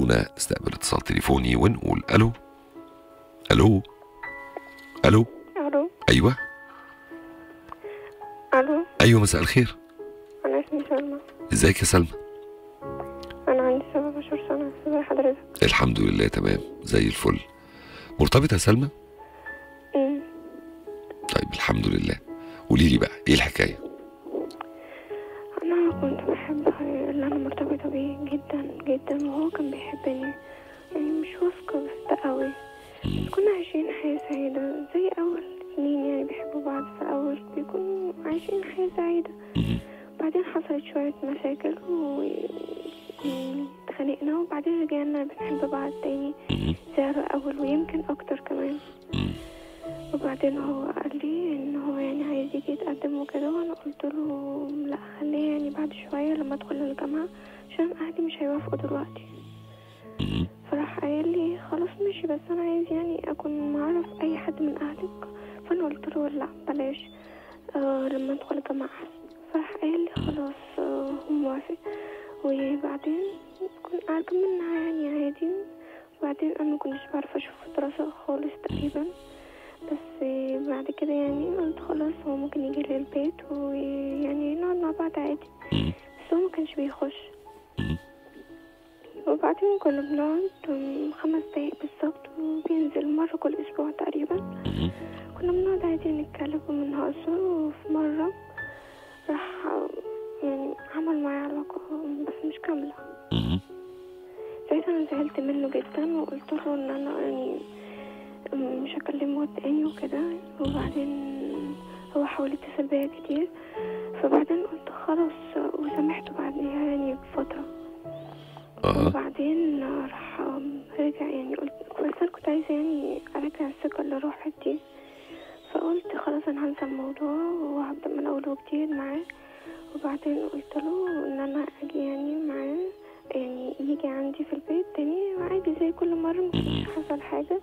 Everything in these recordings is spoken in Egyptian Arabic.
خلونا نستقبل اتصال تليفوني ونقول الو الو الو الو ايوه الو ايوه مساء الخير انا اسمي سلمى ازيك يا سلمى انا عندي 17 سنه ازي حضرتك الحمد لله تمام زي الفل مرتبطه يا سلمى أمم. طيب الحمد لله قولي لي بقى ايه الحكايه انا كنت بحب اللي انا مرتبطه بيه جدا جدا وهو كان بيحبني يعني مش واثقه بس ده قوي مم. كنا عايشين حياه سعيده زي اول اتنين يعني بيحبوا بعض في الاول بيكونوا عايشين حياه سعيده مم. بعدين حصلت شويه مشاكل و يعني اتخانقنا وبعدين رجعنا بنحب بعض تاني مم. زي الأول ويمكن أكتر كمان مم. وبعدين هو قال لي ان هو يعني عايز يجي يتقدم وكده وانا قلت له لا خليه يعني بعد شويه لما ادخل الجامعه عشان اهلي مش هيوافقوا دلوقتي مم. فراح قايل لي خلاص ماشي بس انا عايز يعني اكون معرف اي حد من اهلك فانا قلت له لا بلاش آه لما ادخل الجامعه احسن فراح قايل لي خلاص آه هو موافق وبعدين كنت كملنا يعني عادي وبعدين انا ما كنتش بعرف اشوف الدراسه خالص تقريبا بس بعد كده يعني قلت خلاص هو ممكن يجي لي البيت ويعني نقعد مع بعض عادي مم. بس هو ما كانش بيخش مم. وبعدين كنا بنقعد خمس دقايق بالظبط وبينزل مرة كل أسبوع تقريبا مم. كنا بنقعد عادي نتكلم وبنهزر وفي مرة راح يعني عمل معايا علاقة بس مش كاملة مم. ساعتها أنا زعلت منه جدا وقلت له إن أنا يعني مش هكلمه تاني وكده وبعدين هو حاول يتصل بيا كتير فبعدين قلت خلاص وسامحته بعدها يعني بفترة اه وبعدين راح رجع يعني قلت بس انا كنت عايزة يعني ارجع الثقة اللي راحت دي فقلت خلاص انا هنسى الموضوع وهبدأ من اول وجديد معاه وبعدين قلت له ان انا اجي يعني معاه يعني يجي عندي في البيت تاني عادي زي كل مرة مكانش حصل حاجة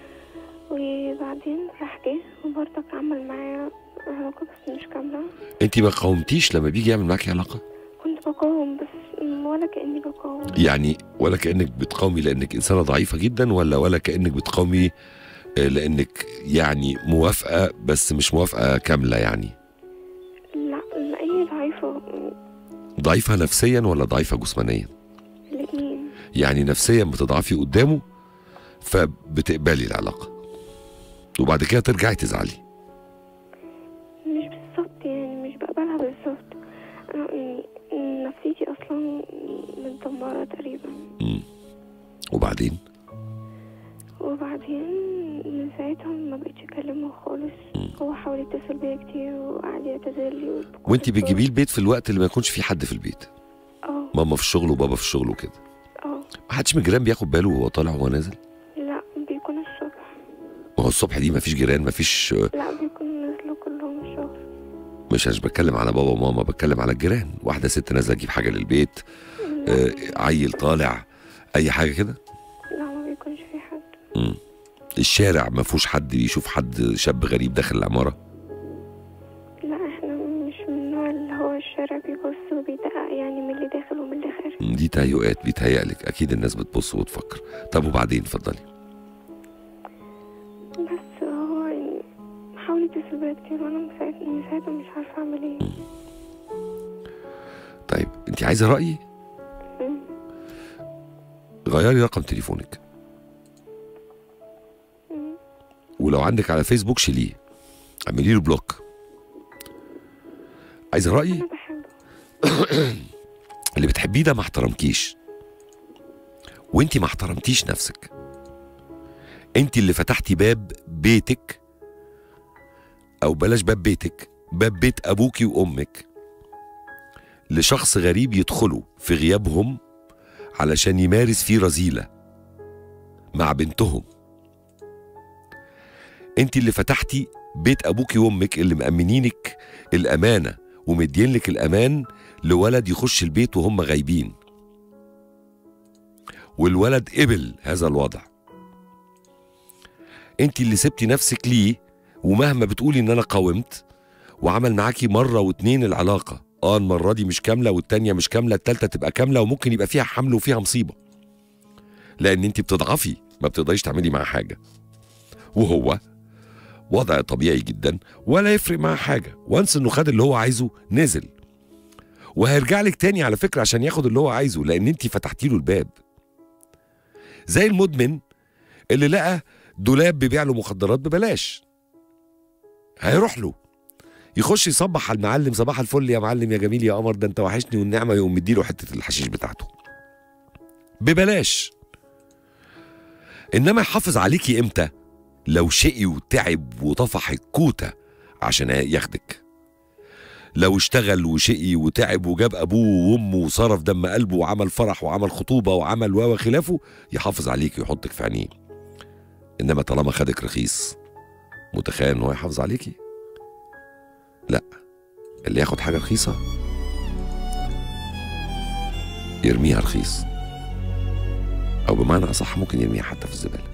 وبعدين راح جه وبرضك عمل معايا علاقة بس مش كاملة انت ما قاومتيش لما بيجي يعمل معاكي علاقه كنت بقاوم بس ولا كأني بقاوم يعني ولا كانك بتقاومي لانك انسانه ضعيفه جدا ولا ولا كانك بتقاومي آه، لانك يعني موافقه بس مش موافقه كامله يعني لا لأني ضعيفة ضعيفه نفسيا ولا ضعيفه جسمانيا الاتنين يعني نفسيا بتضعفي قدامه فبتقبلي العلاقه وبعد كده ترجعي تزعلي مش بالظبط يعني مش بقبلها بالظبط أنا يعني نفسيتي أصلا متدمرة تقريبا مم. وبعدين وبعدين من ساعتها ما بقتش أكلمه خالص هو حاول يتصل بيا كتير وقعد يعتذر لي وبكل وانت الطرق. بتجيبيه البيت في الوقت اللي ما يكونش فيه حد في البيت اه ماما في الشغل وبابا في الشغل وكده اه ما حدش من الجيران بياخد باله وهو طالع وهو نازل لا بيكون الصبح ما هو الصبح دي ما فيش جيران ما فيش لا بيكون نازلوا كلهم الشغل مش مش بتكلم على بابا وماما بتكلم على الجيران واحده ست نازله تجيب حاجه للبيت لا, آه عيل طالع اي حاجه كده لا ما بيكونش في حد مم. الشارع ما فيهوش حد يشوف حد شاب غريب داخل العماره لا احنا مش من النوع اللي هو الشارع بيبص وبيدقق يعني من اللي داخل ومن اللي خارج مم، دي تهيؤات بيتهيألك اكيد الناس بتبص وتفكر طب وبعدين اتفضلي بس هو يعني حاول يتصل بيا كتير وانا من ساعتها من ساعتها مش عارفه اعمل ايه طيب انت عايزه رايي مم. غيري رقم تليفونك مم. ولو عندك على فيسبوك شيليه اعملي له بلوك عايزه رايي انا بحبه اللي بتحبيه ده ما احترمكيش وانت ما احترمتيش نفسك انت اللي فتحتي باب بيتك او بلاش باب بيتك باب بيت ابوكي وامك لشخص غريب يدخله في غيابهم علشان يمارس فيه رذيلة مع بنتهم انت اللي فتحتي بيت ابوكي وامك اللي مأمنينك الامانة ومدين لك الامان لولد يخش البيت وهم غايبين والولد قبل هذا الوضع انت اللي سبتي نفسك ليه ومهما بتقولي ان انا قاومت وعمل معاكي مره واتنين العلاقه اه المره دي مش كامله والتانيه مش كامله التالته تبقى كامله وممكن يبقى فيها حمل وفيها مصيبه لان انت بتضعفي ما بتقدريش تعملي معاه حاجه وهو وضع طبيعي جدا ولا يفرق معاه حاجه وانس انه خد اللي هو عايزه نزل وهيرجع لك تاني على فكره عشان ياخد اللي هو عايزه لان انت فتحتي له الباب زي المدمن اللي لقى دولاب بيبيع له مخدرات ببلاش هيروح له يخش يصبح على المعلم صباح الفل يا معلم يا جميل يا قمر ده انت وحشني والنعمه يقوم مديله حته الحشيش بتاعته ببلاش انما يحافظ عليكي امتى لو شقي وتعب وطفح الكوته عشان ياخدك لو اشتغل وشقي وتعب وجاب ابوه وامه وصرف دم قلبه وعمل فرح وعمل خطوبه وعمل و خلافه يحافظ عليك ويحطك في عينيه انما طالما خدك رخيص متخيل ان هو يحافظ عليكي لا اللي ياخد حاجه رخيصه يرميها رخيص او بمعنى اصح ممكن يرميها حتى في الزباله